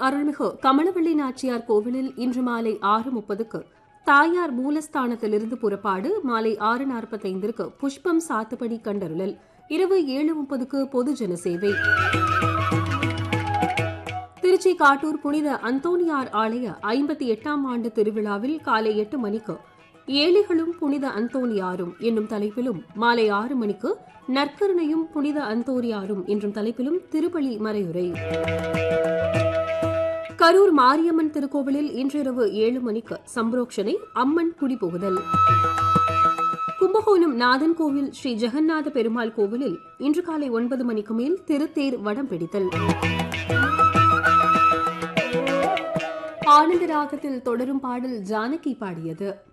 அருள்மிகு கமலவள்ளி நாச்சியார் கோவிலில் இன்று மாலை ஆறு முப்பதுக்கு தாயார் மூலஸ்தானத்திலிருந்து புறப்பாடு மாலை ஆறு நாற்பத்தைந்திற்கு புஷ்பம் சாத்துப்படி கண்டருளல் இரவு ஏழு முப்பதுக்கு பொதுஜன சேவை திருச்சி காட்டூர் புனித அந்தோனியார் ஆலய ஐம்பத்தி எட்டாம் ஆண்டு திருவிழாவில் காலை எட்டு மணிக்கு ஏழைகளும் புனித அந்தோனியாரும் என்னும் தலைப்பிலும் மாலை ஆறு மணிக்கு நற்கருணையும் புனித அந்தோரியாரும் என்றும் தலைப்பிலும் திருப்பலி மறையுரை கரூர் மாரியம்மன் திருக்கோவிலில் இன்றிரவு ஏழு மணிக்கு சம்பரோக்ஷனை அம்மன் குடிபுகுதல் கும்பகோணம் நாதன் கோவில் ஸ்ரீ ஜெகநாத பெருமாள் கோவிலில் இன்று காலை ஒன்பது மணிக்கு மேல் திருத்தேர் வடம் பிடித்தல் ஆனந்த ராகத்தில் தொடரும் பாடல் ஜானகி பாடியது